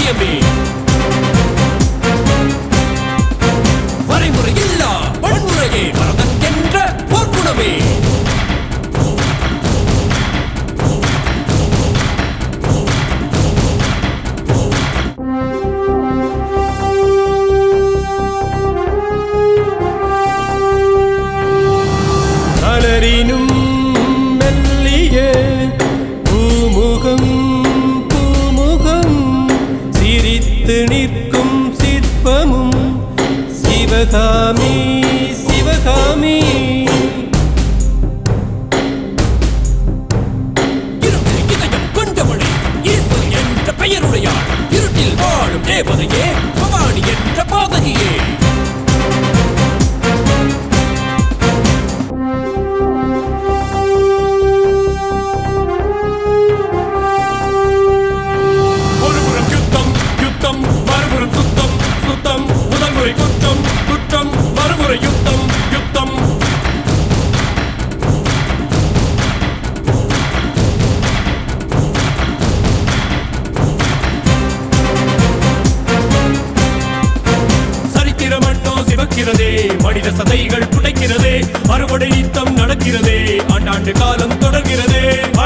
சத்தியமே வரைமுறை இல்லா வன்முறையே பரதன் என்ற போர்க்குணமே மலரினும் மெல்லிய பூமுகம் பூமுகம் சிரித்து நிற்கும் சிற்பமும் சிவகாமி சிவகாமி இருட்டில் இதயம் கொண்டவளே ஈஸ்வரி என்ற பெயருடையாள் இருட்டில் வாழும் தேவதையே பவானி என்ற பாதகியே ஒருபுறம் யுத்தம் யுத்தம் மறுபுறம் சுத்தம் சுத்தம் முதல் முறை குற்றம் குற்றம் மறுமுறை யுத்தம் யுத்தம் சரித்திர மண்ணோ சிவக்கிறதே மனித சதைகள் புடைக்கிறதே அறுவடை யுத்தம் நடக்கிறதே ஆண்டாண்டு காலம் தொடர்கிறதே